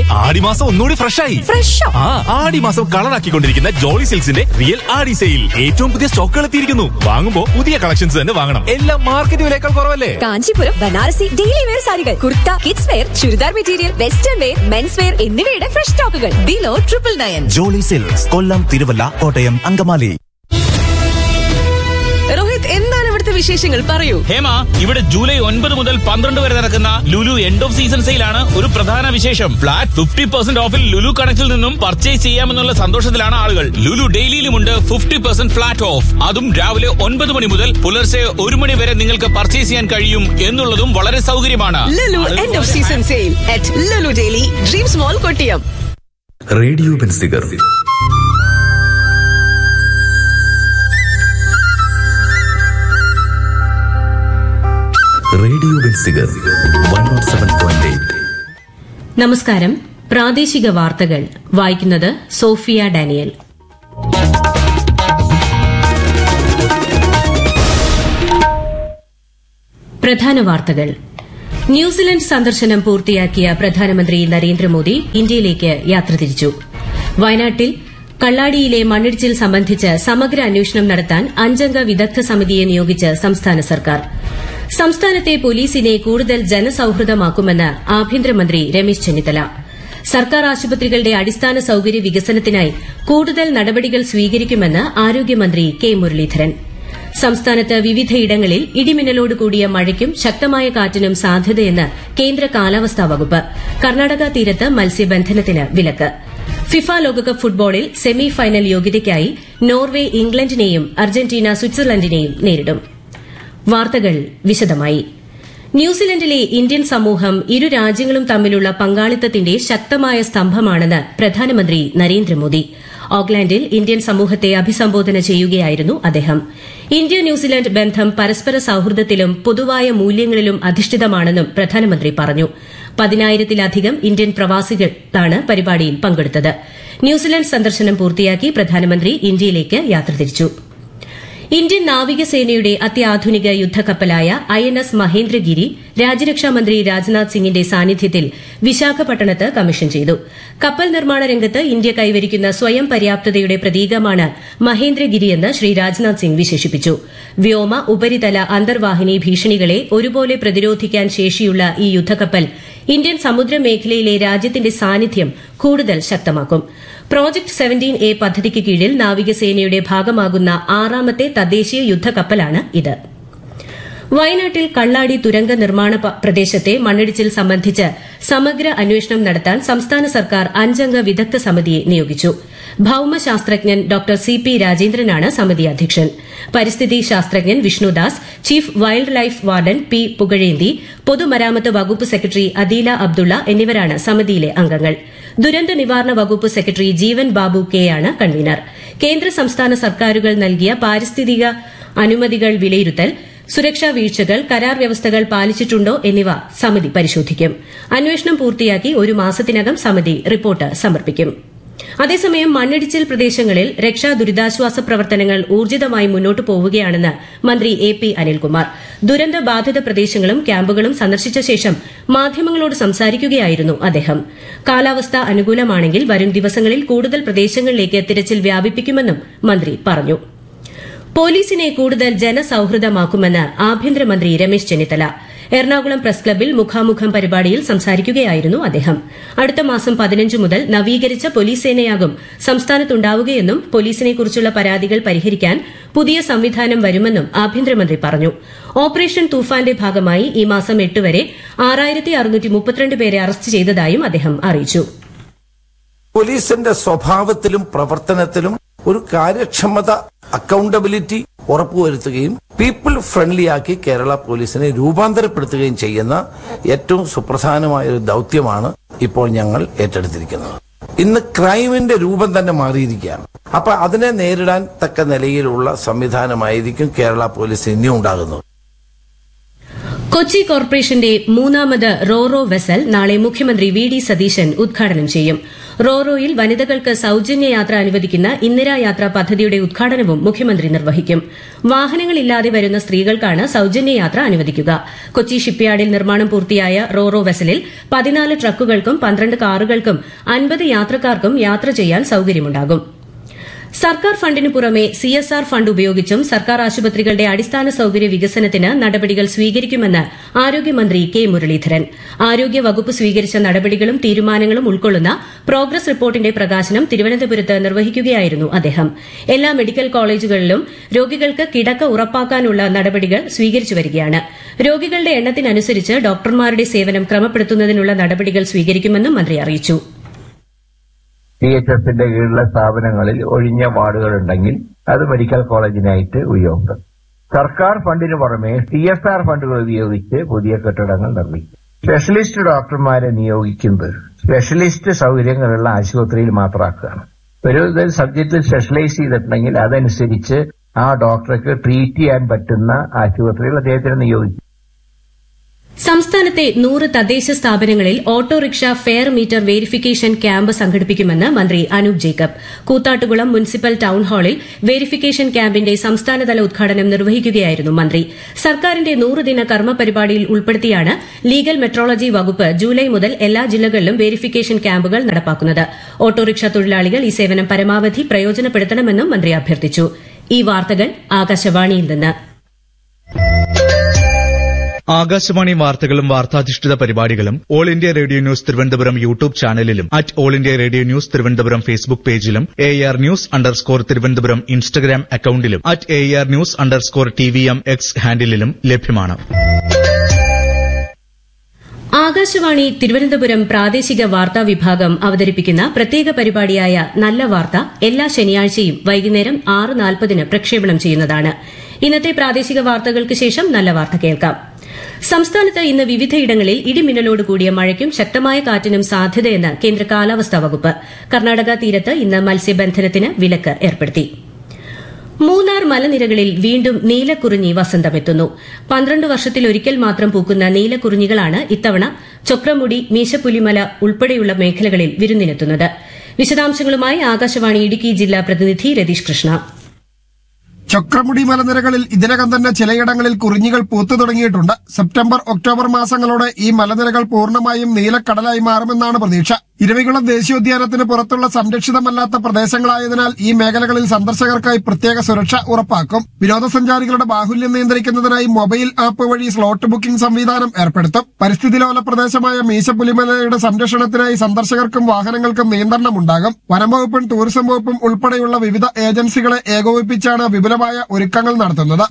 ആടിമാസം ഒന്നുകൂടി ഫ്രഷ് ആയി ഫ്രഷോ ആ ആടിമാസം കളറാക്കിക്കൊണ്ടിരിക്കുന്ന ജോളി സിൽക്സിന്റെ റിയൽ ആടി സെയിൽ ഏറ്റവും പുതിയ സ്റ്റോക്കുകൾ എത്തിയിരിക്കുന്നു വാങ്ങുമ്പോ പുതിയ കളക്ഷൻസ് തന്നെ വാങ്ങണം എല്ലാം മാർക്കറ്റ് വിലയേക്കാൾ കുറവല്ലേ കാഞ്ചീപുരം ബനാറസി ഡെയിലി വെയർ സാരികൾ kurta kids wear churidar material western wear men's wear എന്നിവയുടെ ഫ്രഷ് സ്റ്റോക്കുകൾ below triple nine Jolly silks Kollam Thiruvalla Kottayam Angamaly Rohit എന്താണ് ഇവിടുത്തെ വിശേഷങ്ങൾ പറയൂ ഹേമ ഇവിടെ ജൂലൈ ഒൻപത് മുതൽ പന്ത്രണ്ട് വരെ നടക്കുന്ന ലുലു എൻഡ് ഓഫ് സീസൺ സെയിലാണ് ഒരു പ്രധാന വിശേഷം ഫ്ലാറ്റ് ഫിഫ്റ്റി പെർസെന്റ് ഓഫിൽ ലുലു കണക്റ്റിൽ നിന്നും പർച്ചേസ് ചെയ്യാമെന്നുള്ള സന്തോഷത്തിലാണ് ആളുകൾ ലുലു ഡെയിലിയിലുമുണ്ട് ഫിഫ്റ്റി പെർസെന്റ് ഫ്ലാറ്റ് ഓഫ് അതും രാവിലെ ഒൻപത് മണി മുതൽ പുലർച്ചെ ഒരു മണി വരെ നിങ്ങൾക്ക് പർച്ചേസ് ചെയ്യാൻ കഴിയും എന്നുള്ളതും വളരെ സൗകര്യമാണ് Lulu end of season sale at Lulu daily dreams mall Kottiyam radio Benziger radio Benziger one nought seven point eight നമസ്കാരം പ്രാദേശിക വാർത്തകൾ വായിക്കുന്നത് സോഫിയ ഡാനിയൽ പ്രധാന വാർത്തകൾ ന്യൂസിലൻഡ് സന്ദർശനം പൂർത്തിയാക്കിയ പ്രധാനമന്ത്രി നരേന്ദ്രമോദി ഇന്ത്യയിലേക്ക് യാത്ര തിരിച്ചു വയനാട്ടിൽ കള്ളാടിയിലെ മണ്ണിടിച്ചിൽ സംബന്ധിച്ച് സമഗ്ര അന്വേഷണം നടത്താൻ അഞ്ചംഗ വിദഗ്ധ സമിതിയെ നിയോഗിച്ച് സംസ്ഥാന സർക്കാർ സംസ്ഥാനത്തെ പോലീസിനെ കൂടുതൽ ജനസൌഹൃദമാക്കുമെന്ന് ആഭ്യന്തരമന്ത്രി രമേശ് ചെന്നിത്തല സർക്കാർ ആശുപത്രികളുടെ അടിസ്ഥാന സൌകര്യ വികസനത്തിനായി കൂടുതൽ നടപടികൾ സ്വീകരിക്കുമെന്ന് ആരോഗ്യമന്ത്രി കെ മുരളീധരൻ സംസ്ഥാനത്ത് വിവിധയിടങ്ങളിൽ ഇടിമിന്നലോട് കൂടിയ മഴയ്ക്കും ശക്തമായ കാറ്റിനും സാധ്യതയെന്ന് കേന്ദ്ര കാലാവസ്ഥാ വകുപ്പ് കർണാടക തീരത്ത് മത്സ്യബന്ധനത്തിന് വിലക്ക് ഫിഫ ലോകകപ്പ് ഫുട്ബോളിൽ സെമി ഫൈനൽ യോഗ്യതയ്ക്കായി നോർവെ ഇംഗ്ലണ്ടിനെയും അർജന്റീന സ്വിറ്റ്സർലൻഡിനെയും നേരിടും വാർത്തകൾ വിശദമായി ന്യൂസിലൻഡിലെ ഇന്ത്യൻ സമൂഹം ഇരു രാജ്യങ്ങളും തമ്മിലുള്ള പങ്കാളിത്തത്തിന്റെ ശക്തമായ സ്തംഭമാണെന്ന് പ്രധാനമന്ത്രി നരേന്ദ്രമോദി ഓക്ലാൻഡിൽ ഇന്ത്യൻ സമൂഹത്തെ അഭിസംബോധന ചെയ്യുകയായിരുന്നു അദ്ദേഹം ഇന്ത്യ ന്യൂസിലൻഡ് ബന്ധം പരസ്പര സൌഹൃദത്തിലും പൊതുവായ മൂല്യങ്ങളിലും അധിഷ്ഠിതമാണെന്നും പ്രധാനമന്ത്രി പറഞ്ഞു പതിനായിരത്തിലധികം ഇന്ത്യൻ പ്രവാസികളാണ് പരിപാടിയിൽ പങ്കെടുത്തത് ന്യൂസിലൻഡ് സന്ദർശനം പൂർത്തിയാക്കി പ്രധാനമന്ത്രി ഇന്ത്യയിലേക്ക് യാത്ര തിരിച്ചു ഇന്ത്യൻ നാവികസേനയുടെ അത്യാധുനിക യുദ്ധക്കപ്പലായ ഐ എൻ എസ് മഹേന്ദ്രഗിരി രാജ്യരക്ഷാമന്ത്രി രാജ്നാഥ് സിംഗിന്റെ സാന്നിധ്യത്തിൽ വിശാഖപട്ടണത്ത് കമ്മീഷൻ ചെയ്തു കപ്പൽ നിർമ്മാണ രംഗത്ത് ഇന്ത്യ കൈവരിക്കുന്ന സ്വയം പര്യാപ്തതയുടെ പ്രതീകമാണ് മഹേന്ദ്രഗിരിയെന്ന് ശ്രീ രാജ്നാഥ് സിംഗ് വിശേഷിപ്പിച്ചു വ്യോമ ഉപരിതല അന്തർവാഹിനി ഭീഷണികളെ ഒരുപോലെ പ്രതിരോധിക്കാൻ ശേഷിയുള്ള ഈ യുദ്ധക്കപ്പൽ ഇന്ത്യൻ സമുദ്രമേഖലയിലെ രാജ്യത്തിന്റെ സാന്നിധ്യം കൂടുതൽ ശക്തമാക്കും പ്രോജക്ട് സെവന്റീൻ എ പദ്ധതിക്ക് കീഴിൽ നാവികസേനയുടെ ഭാഗമാകുന്ന ആറാമത്തെ തദ്ദേശീയ യുദ്ധക്കപ്പലാണ് ഇത് വയനാട്ടിൽ കള്ളാടി തുരങ്ക നിർമ്മാണ പ- പ്രദേശത്തെ മണ്ണിടിച്ചിൽ സംബന്ധിച്ച് സമഗ്ര അന്വേഷണം നടത്താൻ സംസ്ഥാന സർക്കാർ അഞ്ചംഗ വിദഗ്ധ സമിതിയെ നിയോഗിച്ചു ഭൌമശാസ്ത്രജ്ഞൻ ഡോക്ടർ സി പി രാജേന്ദ്രനാണ് സമിതി അധ്യക്ഷൻ പരിസ്ഥിതി ശാസ്ത്രജ്ഞൻ Vishnudas chief wild life warden P Pugazhendhi പൊതുമരാമത്ത് വകുപ്പ് സെക്രട്ടറി അദീല അബ്ദുള്ള എന്നിവരാണ് സമിതിയിലെ അംഗങ്ങൾ ദുരന്ത നിവാരണ വകുപ്പ് സെക്രട്ടറി ജീവൻ ബാബു കെയാണ് കൺവീനർ കേന്ദ്ര സംസ്ഥാന സർക്കാരുകൾ നൽകിയ പാരിസ്ഥിതിക അനുമതികൾ വിലയിരുത്തൽ സുരക്ഷാ വീഴ്ചകൾ കരാർ വ്യവസ്ഥകൾ പാലിച്ചിട്ടുണ്ടോ എന്നിവ സമിതി പരിശോധിക്കും അന്വേഷണം പൂർത്തിയാക്കി ഒരു മാസത്തിനകം സമിതി റിപ്പോർട്ട് സമർപ്പിക്കും അതേസമയം മണ്ണിടിച്ചിൽ പ്രദേശങ്ങളിൽ രക്ഷാ ദുരിതാശ്വാസ പ്രവർത്തനങ്ങൾ ഊർജിതമായി മുന്നോട്ടു പോവുകയാണെന്ന് മന്ത്രി എ പി അനിൽകുമാർ ദുരന്ത ബാധിത പ്രദേശങ്ങളും ക്യാമ്പുകളും സന്ദർശിച്ച ശേഷം മാധ്യമങ്ങളോട് സംസാരിക്കുകയായിരുന്നു അദ്ദേഹം കാലാവസ്ഥ അനുകൂലമാണെങ്കിൽ വരും ദിവസങ്ങളിൽ കൂടുതൽ പ്രദേശങ്ങളിലേക്ക് തിരച്ചിൽ വ്യാപിപ്പിക്കുമെന്നും മന്ത്രി പറഞ്ഞു പോലീസിനെ കൂടുതൽ ജനസൌഹൃദമാക്കുമെന്ന് ആഭ്യന്തരമന്ത്രി രമേശ് ചെന്നിത്തല എറണാകുളം പ്രസ് ക്ലബിൽ മുഖാമുഖം പരിപാടിയിൽ സംസാരിക്കുകയായിരുന്നു അദ്ദേഹം അടുത്ത മാസം പതിനഞ്ച് മുതൽ നവീകരിച്ച പോലീസ് സേനയാകും സംസ്ഥാനത്തുണ്ടാവുകയെന്നും പോലീസിനെക്കുറിച്ചുള്ള പരാതികൾ പരിഹരിക്കാൻ പുതിയ സംവിധാനം വരുമെന്നും ആഭ്യന്തരമന്ത്രി പറഞ്ഞു ഓപ്പറേഷൻ തൂഫാന്റെ ഭാഗമായി ഈ മാസം എട്ട് വരെ ആറായിരത്തി അറുന്നൂറ്റി മുപ്പത്തിരണ്ട് പേരെ അറസ്റ്റ് ചെയ്തതായും അദ്ദേഹം അറിയിച്ചു പോലീസിന്റെ സ്വഭാവത്തിലും പ്രവർത്തനത്തിലും ഒരു കാര്യക്ഷമത അക്കൗണ്ടബിലിറ്റി ഉറപ്പുവരുത്തുകയും പീപ്പിൾ ഫ്രണ്ട്ലി ആക്കി കേരള പോലീസിനെ രൂപാന്തരപ്പെടുത്തുകയും ചെയ്യുന്ന ഏറ്റവും സുപ്രധാനമായ ഒരു ദൗത്യമാണ് ഇപ്പോൾ ഞങ്ങൾ ഏറ്റെടുത്തിരിക്കുന്നത് ഇന്ന് ക്രൈമിന്റെ രൂപം തന്നെ മാറിയിരിക്കുകയാണ് അപ്പൊ അതിനെ നേരിടാൻ തക്ക നിലയിലുള്ള സംവിധാനമായിരിക്കും കേരള പോലീസ് ഇനിയും ഉണ്ടാകുന്നത് കൊച്ചി കോർപ്പറേഷന്റെ മൂന്നാമത് റോറോ വെസൽ നാളെ മുഖ്യമന്ത്രി വി ഡി സതീശൻ ഉദ്ഘാടനം ചെയ്യും റോറോയിൽ വനിതകൾക്ക് സൌജന്യ യാത്ര അനുവദിക്കുന്ന ഇന്ദിരാ യാത്ര പദ്ധതിയുടെ ഉദ്ഘാടനവും മുഖ്യമന്ത്രി നിർവഹിക്കും വാഹനങ്ങളില്ലാതെ വരുന്ന സ്ത്രീകൾക്കാണ് സൌജന്യ യാത്ര അനുവദിക്കുക കൊച്ചി ഷിപ്പ്യാർഡിൽ നിർമ്മാണം പൂർത്തിയായ റോറോ വെസലിൽ പതിനാല് ട്രക്കുകൾക്കും പന്ത്രണ്ട് കാറുകൾക്കും അൻപത് യാത്രക്കാർക്കും യാത്ര ചെയ്യാൻ സൌകര്യമുണ്ടാകും സർക്കാർ ഫണ്ടിനു പുറമെ സിഎസ്ആർ ഫണ്ട് ഉപയോഗിച്ചും സർക്കാർ ആശുപത്രികളുടെ അടിസ്ഥാന സൌകര്യ വികസനത്തിന് നടപടികൾ സ്വീകരിക്കുമെന്ന് ആരോഗ്യമന്ത്രി കെ മുരളീധരൻ ആരോഗ്യ വകുപ്പ് സ്വീകരിച്ച നടപടികളും തീരുമാനങ്ങളും ഉൾക്കൊള്ളുന്ന പ്രോഗ്രസ് റിപ്പോർട്ടിന്റെ പ്രകാശനം തിരുവനന്തപുരത്ത് നിർവഹിക്കുകയായിരുന്നു അദ്ദേഹം എല്ലാ മെഡിക്കൽ കോളേജുകളിലും രോഗികൾക്ക് കിടക്ക ഉറപ്പാക്കാനുള്ള നടപടികൾ സ്വീകരിച്ചു വരികയാണ് രോഗികളുടെ എണ്ണത്തിനനുസരിച്ച് ഡോക്ടർമാരുടെ സേവനം ക്രമപ്പെടുത്തുന്നതിനുള്ള നടപടികൾ സ്വീകരിക്കുമെന്നും മന്ത്രി അറിയിച്ചു സി എച്ച് എസിന്റെ കീഴിലുള്ള സ്ഥാപനങ്ങളിൽ ഒഴിഞ്ഞ വാർഡുകൾ ഉണ്ടെങ്കിൽ അത് മെഡിക്കൽ കോളേജിനായിട്ട് ഉപയോഗം സർക്കാർ ഫണ്ടിന് പുറമെ സി എസ് ആർ ഫണ്ടുകൾ ഉപയോഗിച്ച് പുതിയ കെട്ടിടങ്ങൾ നിർമ്മിക്കും സ്പെഷ്യലിസ്റ്റ് ഡോക്ടർമാരെ നിയോഗിക്കുന്നത് സ്പെഷ്യലിസ്റ്റ് സൗകര്യങ്ങളുള്ള ആശുപത്രിയിൽ മാത്രമാക്കുകയാണ് ഒരു ഇത് സബ്ജക്റ്റിൽ സ്പെഷ്യലൈസ് ചെയ്തിട്ടുണ്ടെങ്കിൽ അതനുസരിച്ച് ആ ഡോക്ടർക്ക് ട്രീറ്റ് ചെയ്യാൻ പറ്റുന്ന ആശുപത്രിയിൽ അദ്ദേഹത്തിന് നിയോഗിക്കും സംസ്ഥാനത്തെ നൂറ് തദ്ദേശ സ്ഥാപനങ്ങളിൽ autorickshaw fare meter verification camp സംഘടിപ്പിക്കുമെന്ന് മന്ത്രി അനൂപ് ജേക്കബ് കൂത്താട്ടുകുളം മുനിസിപ്പൽ ടൌൺ ഹാളിൽ വേരിഫിക്കേഷൻ ക്യാമ്പിന്റെ സംസ്ഥാനതല ഉദ്ഘാടനം നിർവഹിക്കുകയായിരുന്നു മന്ത്രി സർക്കാരിന്റെ നൂറുദിന കർമ്മ പരിപാടിയിൽ ഉൾപ്പെടുത്തിയാണ് ലീഗൽ മെട്രോളജി വകുപ്പ് ജൂലൈ മുതൽ എല്ലാ ജില്ലകളിലും വേരിഫിക്കേഷൻ ക്യാമ്പുകൾ നടപ്പാക്കുന്നത് ഓട്ടോറിക്ഷ തൊഴിലാളികൾ ഈ സേവനം പരമാവധി പ്രയോജനപ്പെടുത്തണമെന്നും മന്ത്രി അഭ്യർത്ഥിച്ചു ഈ വാർത്തകൾ ആകാശവാണിയിൽ നിന്ന് ആകാശവാണി വാർത്തകളും വാർത്താധിഷ്ഠിത പരിപാടികളും all India radio news Thiruvananthapuram YouTube ചാനലിലും at all India radio news Thiruvananthapuram Facebook പേജിലും A R news underscore Thiruvananthapuram Instagram അക്കൌണ്ടിലും at A R news underscore T V M X ഹാൻഡിലും ലഭ്യമാണ് ആകാശവാണി തിരുവനന്തപുരം പ്രാദേശിക വാർത്താ വിഭാഗം അവതരിപ്പിക്കുന്ന പ്രത്യേക പരിപാടിയായ നല്ല വാർത്ത എല്ലാ ശനിയാഴ്ചയും വൈകുന്നേരം ആറ് നാൽപ്പതിന് പ്രക്ഷേപണം ചെയ്യുന്നതാണ് ഇന്നത്തെ പ്രാദേശിക വാർത്തകൾക്ക് ശേഷം നല്ല വാർത്ത കേൾക്കാം സംസ്ഥാനത്ത് ഇന്ന് വിവിധയിടങ്ങളിൽ ഇടിമിന്നലോട് കൂടിയ മഴയ്ക്കും ശക്തമായ കാറ്റിനും സാധ്യതയെന്ന് കേന്ദ്ര കാലാവസ്ഥാ വകുപ്പ് കർണാടക തീരത്ത് ഇന്ന് മത്സ്യബന്ധനത്തിന് വിലക്ക് ഏർപ്പെടുത്തി മൂന്നാർ മലനിരകളിൽ വീണ്ടും നീലക്കുറിഞ്ഞി വസന്തമെത്തുന്നു പന്ത്രണ്ട് വർഷത്തിലൊരിക്കൽ മാത്രം പൂക്കുന്ന നീലക്കുറിഞ്ഞികളാണ് ഇത്തവണ ചൊക്രമുടി മീശപ്പുലിമല ഉൾപ്പെടെയുള്ള മേഖലകളിൽ വിരുന്നിനെത്തുന്നത് വിശദാംശങ്ങളുമായി ആകാശവാണി ഇടുക്കി ജില്ലാ പ്രതിനിധി രതീഷ് കൃഷ്ണ ചക്രമുടി മലനിരകളിൽ ഇതിനകം തന്നെ ചിലയിടങ്ങളിൽ കുറിഞ്ഞികൾ പൂത്തു തുടങ്ങിയിട്ടുണ്ട് സെപ്റ്റംബർ ഒക്ടോബർ മാസങ്ങളോടെ ഈ മലനിരകൾ പൂർണ്ണമായും നീലക്കടലായി മാറുമെന്നാണ് പ്രതീക്ഷ ഇരവികുളം ദേശീയോദ്യാനത്തിന് പുറത്തുള്ള സംരക്ഷിതമല്ലാത്ത പ്രദേശങ്ങളായതിനാൽ ഈ മേഖലകളിൽ സന്ദർശകർക്കായി പ്രത്യേക സുരക്ഷ ഉറപ്പാക്കും വിനോദസഞ്ചാരികളുടെ ബാഹുല്യം നിയന്ത്രിക്കുന്നതിനായി മൊബൈൽ ആപ്പ് വഴി സ്ലോട്ട് ബുക്കിംഗ് സംവിധാനം ഏർപ്പെടുത്തും പരിസ്ഥിതി ലോല പ്രദേശമായ മീശപ്പുലിമലയുടെ സംരക്ഷണത്തിനായി സന്ദർശകർക്കും വാഹനങ്ങൾക്കും നിയന്ത്രണമുണ്ടാകും വനംവകുപ്പും ടൂറിസം വകുപ്പും ഉൾപ്പെടെയുള്ള വിവിധ ഏജൻസികളെ ഏകോപിപ്പിച്ചാണ് വിപുലമായ ഒരുക്കങ്ങൾ നടത്തുന്നത്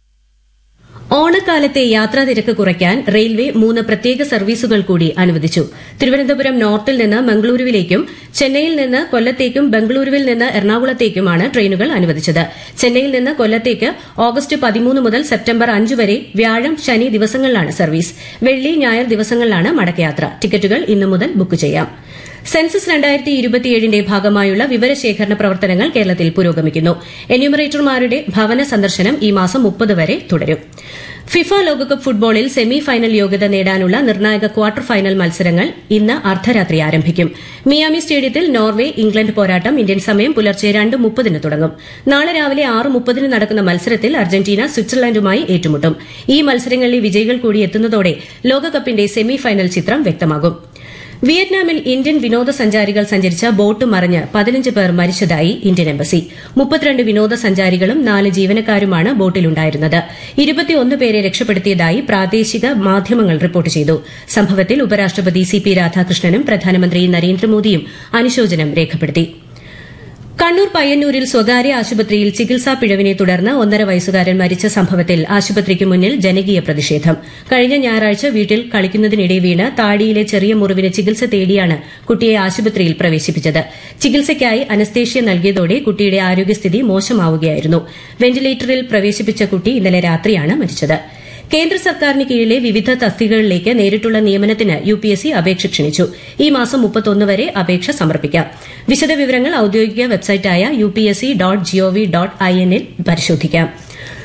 ഓണക്കാലത്തെ യാത്രാ നിരക്ക് കുറയ്ക്കാൻ റെയിൽവേ മൂന്ന് പ്രത്യേക സർവീസുകൾ കൂടി അനുവദിച്ചു തിരുവനന്തപുരം നോർത്തിൽ നിന്ന് മംഗളൂരുവിലേക്കും ചെന്നൈയിൽ നിന്ന് കൊല്ലത്തേക്കും ബംഗളൂരുവിൽ നിന്ന് എറണാകുളത്തേക്കുമാണ് ട്രെയിനുകൾ അനുവദിച്ചത് ചെന്നൈയിൽ നിന്ന് കൊല്ലത്തേക്ക് ഓഗസ്റ്റ് പതിമൂന്ന് മുതൽ സെപ്റ്റംബർ അഞ്ച് വരെ വ്യാഴം ശനി ദിവസങ്ങളിലാണ് സർവീസ് വെള്ളി ഞായർ ദിവസങ്ങളിലാണ് മടക്കയാത്ര ടിക്കറ്റുകൾ ഇന്നു മുതൽ ബുക്ക് ചെയ്യാം സെൻസസ് രണ്ടായിരത്തി ഇരുപത്തിയേഴിന്റെ ഭാഗമായുള്ള വിവരശേഖരണ പ്രവർത്തനങ്ങൾ കേരളത്തിൽ പുരോഗമിക്കുന്നു എന്യൂമറേറ്റർമാരുടെ ഭവന സന്ദർശനം ഈ മാസം മുപ്പത് വരെ തുടരും ഫിഫ ലോകകപ്പ് ഫുട്ബോളിൽ സെമി ഫൈനൽ യോഗ്യത നേടാനുള്ള നിർണായക ക്വാർട്ടർ ഫൈനൽ മത്സരങ്ങൾ ഇന്ന് അർദ്ധരാത്രി ആരംഭിക്കും മിയാമി സ്റ്റേഡിയത്തിൽ നോർവെ ഇംഗ്ലണ്ട് പോരാട്ടം ഇന്ത്യൻ സമയം പുലർച്ചെ രണ്ട് മുപ്പതിന് തുടങ്ങും നാളെ രാവിലെ ആറ് മുപ്പതിന് നടക്കുന്ന മത്സരത്തിൽ അർജന്റീന സ്വിറ്റ്സർലൻഡുമായി ഏറ്റുമുട്ടും ഈ മത്സരങ്ങളിലെ വിജയികൾ കൂടി എത്തുന്നതോടെ ലോകകപ്പിന്റെ സെമി ഫൈനൽ ചിത്രം വ്യക്തമാകും വിയറ്റ്നാമിൽ ഇന്ത്യൻ വിനോദസഞ്ചാരികൾ സഞ്ചരിച്ച ബോട്ട് മറിഞ്ഞ് പതിനഞ്ച് പേർ മരിച്ചതായി ഇന്ത്യൻ എംബസി മുപ്പത്തിരണ്ട് വിനോദസഞ്ചാരികളും നാല് ജീവനക്കാരുമാണ് ബോട്ടിലുണ്ടായിരുന്നത് ഇരുപത്തിയൊന്ന് പേരെ രക്ഷപ്പെടുത്തിയതായി പ്രാദേശിക മാധ്യമങ്ങൾ റിപ്പോർട്ട് ചെയ്തു സംഭവത്തിൽ ഉപരാഷ്ട്രപതി സി പി രാധാകൃഷ്ണനും പ്രധാനമന്ത്രി നരേന്ദ്രമോദിയും അനുശോചനം രേഖപ്പെടുത്തി കണ്ണൂർ പയ്യന്നൂരിൽ സ്വകാര്യ ആശുപത്രിയിൽ ചികിത്സാ പിഴവിനെ തുടർന്ന് ഒന്നര വയസ്സുകാരൻ മരിച്ച സംഭവത്തിൽ ആശുപത്രിക്ക് മുന്നിൽ ജനകീയ പ്രതിഷേധം കഴിഞ്ഞ ഞായറാഴ്ച വീട്ടിൽ കളിക്കുന്നതിനിടെ വീണ് താടിയിലെ ചെറിയ മുറിവിന് ചികിത്സ തേടിയാണ് കുട്ടിയെ ആശുപത്രിയിൽ പ്രവേശിപ്പിച്ചത് ചികിത്സയ്ക്കായി അനസ്തേഷ്യ നൽകിയതോടെ കുട്ടിയുടെ ആരോഗ്യസ്ഥിതി മോശമാവുകയായിരുന്നു വെന്റിലേറ്ററിൽ പ്രവേശിപ്പിച്ച കുട്ടി ഇന്നലെ രാത്രിയാണ് മരിച്ചത് കേന്ദ്ര സർക്കാരിന് കീഴിലെ വിവിധ തസ്തികകളിലേക്ക് നേരിട്ടുള്ള നിയമനത്തിന് യു പി എസ് സി അപേക്ഷ ക്ഷണിച്ചു ഈ മാസം മുപ്പത്തൊന്ന് വരെ അപേക്ഷ സമർപ്പിക്കാം വിശദവിവരങ്ങൾ ഔദ്യോഗിക വെബ്സൈറ്റായ U P S C dot gov dot I എന്നിൽ പരിശോധിക്കാം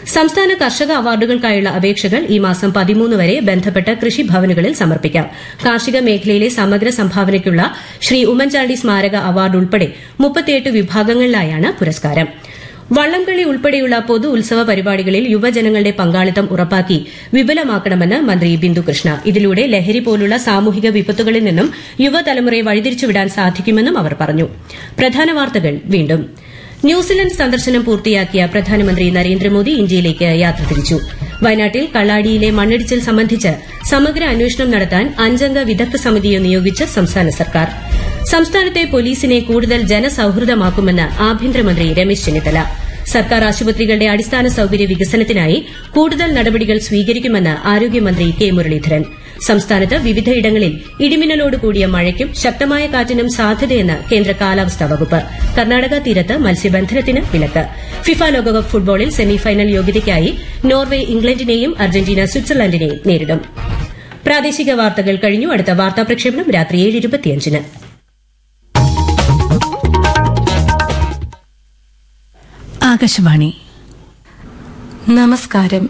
സംസ്ഥാന കർഷക അവാർഡുകൾക്കായുള്ള അപേക്ഷകൾ ഈ മാസം പതിമൂന്ന് വരെ ബന്ധപ്പെട്ട കൃഷിഭവനുകളിൽ സമർപ്പിക്കാം കാർഷിക മേഖലയിലെ സമഗ്ര സംഭാവനയ്ക്കുള്ള ശ്രീ ഉമ്മൻചാണ്ടി സ്മാരക അവാർഡ് ഉൾപ്പെടെ മുപ്പത്തിയെട്ട് വിഭാഗങ്ങളിലായാണ് പുരസ്കാരം വള്ളംകളി ഉൾപ്പെടെയുള്ള പൊതു ഉത്സവ പരിപാടികളിൽ യുവജനങ്ങളുടെ പങ്കാളിത്തം ഉറപ്പാക്കി വിപുലമാക്കണമെന്ന് മന്ത്രി ബിന്ദുകൃഷ്ണ ഇതിലൂടെ ലഹരി പോലുള്ള സാമൂഹിക വിപത്തുകളിൽ നിന്നും യുവതലമുറയെ വഴിതിരിച്ചുവിടാൻ സാധിക്കുമെന്നും അവർ പറഞ്ഞു പ്രധാന വാർത്തകൾ വീണ്ടും ന്യൂസിലൻഡ് സന്ദർശനം പൂർത്തിയാക്കിയ പ്രധാനമന്ത്രി നരേന്ദ്രമോദി ഇന്ത്യയിലേക്ക് യാത്ര തിരിച്ചു വയനാട്ടിൽ കള്ളാടിയിലെ മണ്ണിടിച്ചിൽ സംബന്ധിച്ച് സമഗ്ര അന്വേഷണം നടത്താൻ അഞ്ചംഗ വിദഗ്ധ സമിതിയെ നിയോഗിച്ച് സംസ്ഥാന സർക്കാർ സംസ്ഥാനത്തെ പോലീസിനെ കൂടുതൽ ജനസൌഹൃദമാക്കുമെന്ന് ആഭ്യന്തരമന്ത്രി രമേശ് ചെന്നിത്തല സർക്കാർ ആശുപത്രികളുടെ അടിസ്ഥാന സൌകര്യ വികസനത്തിനായി കൂടുതൽ നടപടികൾ സ്വീകരിക്കുമെന്ന് ആരോഗ്യമന്ത്രി കെ മുരളീധരൻ സംസ്ഥാനത്ത് വിവിധയിടങ്ങളിൽ ഇടിമിന്നലോട് കൂടിയ മഴയ്ക്കും ശക്തമായ കാറ്റിനും സാധ്യതയെന്ന് കേന്ദ്ര കാലാവസ്ഥാ വകുപ്പ് കർണാടക തീരത്ത് മത്സ്യബന്ധനത്തിന് വിലക്ക് ഫിഫ ലോകകപ്പ് ഫുട്ബോളിൽ സെമിഫൈനൽ യോഗ്യതയ്ക്കായി നോർവെ ഇംഗ്ലണ്ടിനെയും അർജന്റീന സ്വിറ്റ്സർലൻഡിനെയും നേരിടും പ്രാദേശിക വാർത്തകൾ കഴിഞ്ഞു അടുത്ത വാർത്താ പ്രക്ഷേപണം രാത്രി ഏഴ് ഇരുപത്തിയഞ്ചിന് ആകാശവാണി നമസ്കാരം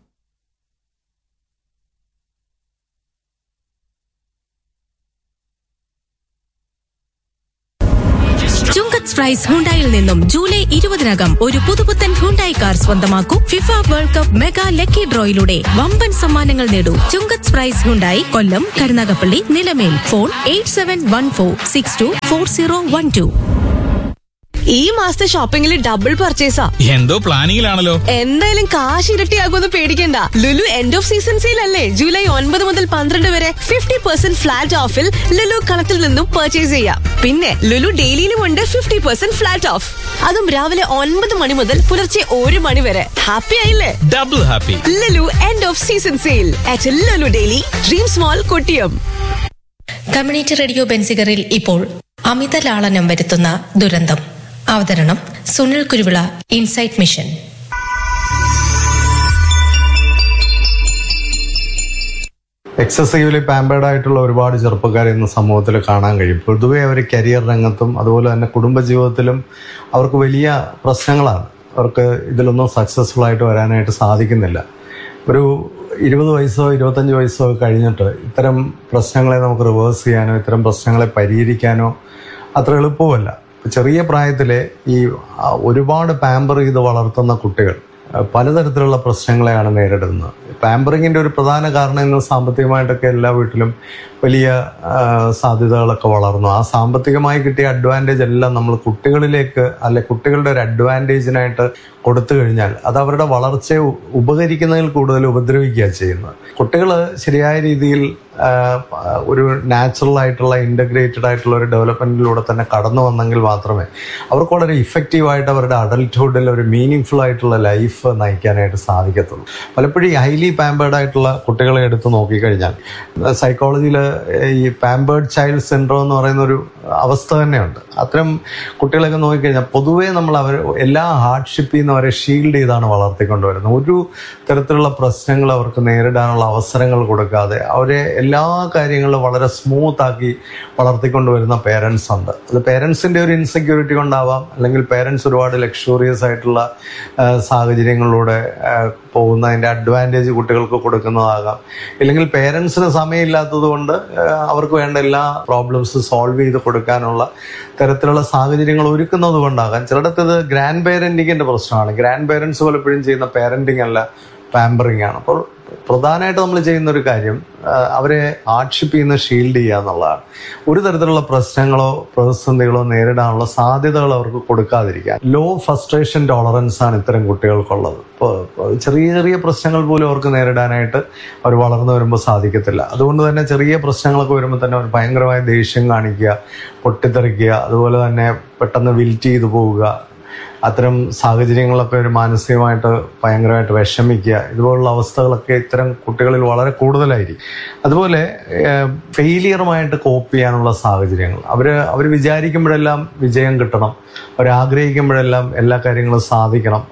ചുങ്കത് സ്പ്രൈസ് ഹുണ്ടായിൽ നിന്നും ജൂലൈ ഇരുപതിനകം ഒരു പുതുപുത്തൻ ഹുണ്ടായി കാർ സ്വന്തമാക്കൂ FIFA world cup mega lucky ഡ്രോയിലൂടെ വമ്പൻ സമ്മാനങ്ങൾ നേടൂ Chungath price Hyundai Kollam Karunagappally Nilamel phone eight seven one four six two four zero one two ഈ മാസത്തെ ഷോപ്പിംഗിൽ ഡബിൾ പർച്ചേസാ എന്തോ പ്ലാനിങ്ങിലാണല്ലോ എന്തായാലും കാശ് ഇരട്ടിയാകുമെന്ന് പേടിക്കണ്ട Lulu end of season sale അല്ലേ ജൂലൈ ഒൻപത് മുതൽ പന്ത്രണ്ട് വരെ ഫിഫ്റ്റി പെർസെന്റ് ഫ്ലാറ്റ് ഓഫിൽ ലുലു കളത്തിൽ നിന്നും പർച്ചേസ് ചെയ്യാം പിന്നെ ലുലു ഡെയിലിയിലും ഉണ്ട് ഫിഫ്റ്റി പെർസെന്റ് ഫ്ലാറ്റ് ഓഫ് അതും രാവിലെ ഒൻപത് മണി മുതൽ പുലർച്ചെ ഒരു മണി വരെ ഹാപ്പി ആയില്ലേ double happy Lulu end of season sale at Lulu daily dreams mall Kottiyam community radio ബെൻസിഗറിൽ ഇപ്പോൾ അമിത ലാളനം വരുത്തുന്ന ദുരന്തം അവതരണം Sunil Kuruvila insight mission excessively pampered ആയിട്ടുള്ള ഒരുപാട് ചെറുപ്പക്കാരെ ഇന്ന് സമൂഹത്തിൽ കാണാൻ കഴിയും പൊതുവെ അവർ കരിയർ രംഗത്തും അതുപോലെ തന്നെ കുടുംബജീവിതത്തിലും അവർക്ക് വലിയ പ്രശ്നങ്ങളാണ് അവർക്ക് ഇതിലൊന്നും സക്സസ്ഫുൾ ആയിട്ട് വരാനായിട്ട് സാധിക്കുന്നില്ല ഒരു ഇരുപത് വയസ്സോ ഇരുപത്തഞ്ച് വയസ്സോ ഒക്കെ കഴിഞ്ഞിട്ട് ഇത്തരം പ്രശ്നങ്ങളെ നമുക്ക് റിവേഴ്സ് ചെയ്യാനോ ഇത്തരം പ്രശ്നങ്ങളെ പരിഹരിക്കാനോ അത്ര എളുപ്പമല്ല ചെറിയ പ്രായത്തിലെ ഈ ആ, ഒരുപാട് പാമ്പർ ചെയ്ത് വളർത്തുന്ന കുട്ടികൾ ആ, പലതരത്തിലുള്ള പ്രശ്നങ്ങളെയാണ് നേരിടുന്നത് പാമ്പറിങ്ങിന്റെ ഒരു പ്രധാന കാരണം ഇന്ന് സാമ്പത്തികമായിട്ടൊക്കെ എല്ലാ വീട്ടിലും വലിയ ആ, സാധ്യതകളൊക്കെ വളർന്നു ആ സാമ്പത്തികമായി കിട്ടിയ അഡ്വാൻറ്റേജ് എല്ലാം നമ്മൾ കുട്ടികളിലേക്ക് അല്ലെ കുട്ടികളുടെ ഒരു അഡ്വാൻറ്റേജിനായിട്ട് കൊടുത്തു കഴിഞ്ഞാൽ അത് അവരുടെ വളർച്ചയെ ഉ- ഉപകരിക്കുന്നതിൽ കൂടുതൽ ഉപദ്രവിക്കുക ചെയ്യുന്നത് കുട്ടികൾ ശരിയായ രീതിയിൽ ആ, ഒരു നാച്ചുറൽ ആയിട്ടുള്ള ഇൻ്റഗ്രേറ്റഡ് ആയിട്ടുള്ള ഒരു ഡെവലപ്മെന്റിലൂടെ തന്നെ കടന്നു വന്നെങ്കിൽ മാത്രമേ അവർക്ക് വളരെ ഇഫക്റ്റീവ് ആയിട്ട് അവരുടെ അഡൽട്ട്ഹുഡിൽ ഒരു മീനിങ് ഫുൾ ആയിട്ടുള്ള ലൈഫ് നയിക്കാനായിട്ട് സാധിക്കത്തുള്ളൂ പലപ്പോഴും ഈ ഹൈലി പാമ്പേർഡ് ആയിട്ടുള്ള കുട്ടികളെ എടുത്ത് നോക്കിക്കഴിഞ്ഞാൽ സൈക്കോളജിയിൽ ഈ പാമ്പേർഡ് ചൈൽഡ് സിൻഡ്രോം എന്ന് പറയുന്ന ഒരു അവസ്ഥ തന്നെയുണ്ട് അത്തരം കുട്ടികളൊക്കെ നോക്കിക്കഴിഞ്ഞാൽ പൊതുവേ നമ്മൾ അവർ എല്ലാ ഹാർഡ്ഷിപ്പിൽ നിന്ന് അവരെ ഷീൽഡ് ചെയ്താണ് വളർത്തിക്കൊണ്ടുവരുന്നത് ഒരു തരത്തിലുള്ള പ്രശ്നങ്ങൾ അവർക്ക് നേരിടാനുള്ള അവസരങ്ങൾ കൊടുക്കാതെ അവരെ എല്ലാ കാര്യങ്ങളും വളരെ സ്മൂത്ത് ആക്കി വളർത്തിക്കൊണ്ടുവരുന്ന പേരൻസ് ഉണ്ട് അത് പേരൻസിന്റെ ഒരു ഇൻസെക്യൂരിറ്റി കൊണ്ടാവാം അല്ലെങ്കിൽ പേരൻസ് ഒരുപാട് ലക്ഷൂറിയസ് ആയിട്ടുള്ള ആ, സാഹചര്യങ്ങളിലൂടെ ആ, പോകുന്നതിന്റെ അഡ്വാൻറ്റേജ് കുട്ടികൾക്ക് കൊടുക്കുന്നതാകാം ഇല്ലെങ്കിൽ പേരൻസിന് സമയമില്ലാത്തത് കൊണ്ട് ആ, അവർക്ക് വേണ്ട എല്ലാ പ്രോബ്ലംസ് സോൾവ് ചെയ്ത് കൊടുക്കാനുള്ള തരത്തിലുള്ള സാഹചര്യങ്ങൾ ഒരുക്കുന്നത് കൊണ്ടാകാം ചിലയിടത്ത് ഇത് ഗ്രാൻഡ് പേരന്റിങ്ങിന്റെ പ്രശ്നമാണ് ഗ്രാൻഡ് പേരൻസ് പലപ്പോഴും ചെയ്യുന്ന പാരന്റിങ് അല്ല പാമ്പറിങ് ആണ് അപ്പോൾ പ്രധാനമായിട്ട് നമ്മൾ ചെയ്യുന്ന ഒരു കാര്യം ആ, അവരെ ഹാർഡ്ഷിപ്പ് ചെയ്യുന്ന ഷീൽഡ് ചെയ്യുക എന്നുള്ളതാണ് ഒരു തരത്തിലുള്ള പ്രശ്നങ്ങളോ പ്രതിസന്ധികളോ നേരിടാനുള്ള സാധ്യതകൾ അവർക്ക് കൊടുക്കാതിരിക്കാൻ ലോ ഫസ്ട്രേഷൻ ടോളറൻസ് ആണ് ഇത്തരം കുട്ടികൾക്കുള്ളത് ഇപ്പോൾ ചെറിയ ചെറിയ പ്രശ്നങ്ങൾ പോലും അവർക്ക് നേരിടാനായിട്ട് അവർ വളർന്നു വരുമ്പോൾ സാധിക്കത്തില്ല അതുകൊണ്ട് തന്നെ ചെറിയ പ്രശ്നങ്ങളൊക്കെ വരുമ്പോൾ തന്നെ അവർ ഭയങ്കരമായ ദേഷ്യം കാണിക്കുക പൊട്ടിത്തെറിക്കുക അതുപോലെ തന്നെ പെട്ടെന്ന് വിൽറ്റ് ചെയ്തു പോവുക അത്തരം സാഹചര്യങ്ങളൊക്കെ ഒരു മാനസികമായിട്ട് ഭയങ്കരമായിട്ട് വിഷമിക്കുക ഇതുപോലുള്ള അവസ്ഥകളൊക്കെ ഇത്തരം കുട്ടികളിൽ വളരെ കൂടുതലായിരിക്കും അതുപോലെ ഫെയിലിയറുമായിട്ട് കോപ്പ് ചെയ്യാനുള്ള സാഹചര്യങ്ങൾ അവർ അവർ വിചാരിക്കുമ്പോഴെല്ലാം വിജയം കിട്ടണം അവർ ആഗ്രഹിക്കുമ്പോഴെല്ലാം എല്ലാ കാര്യങ്ങളും സാധിക്കണം അപ്പോൾ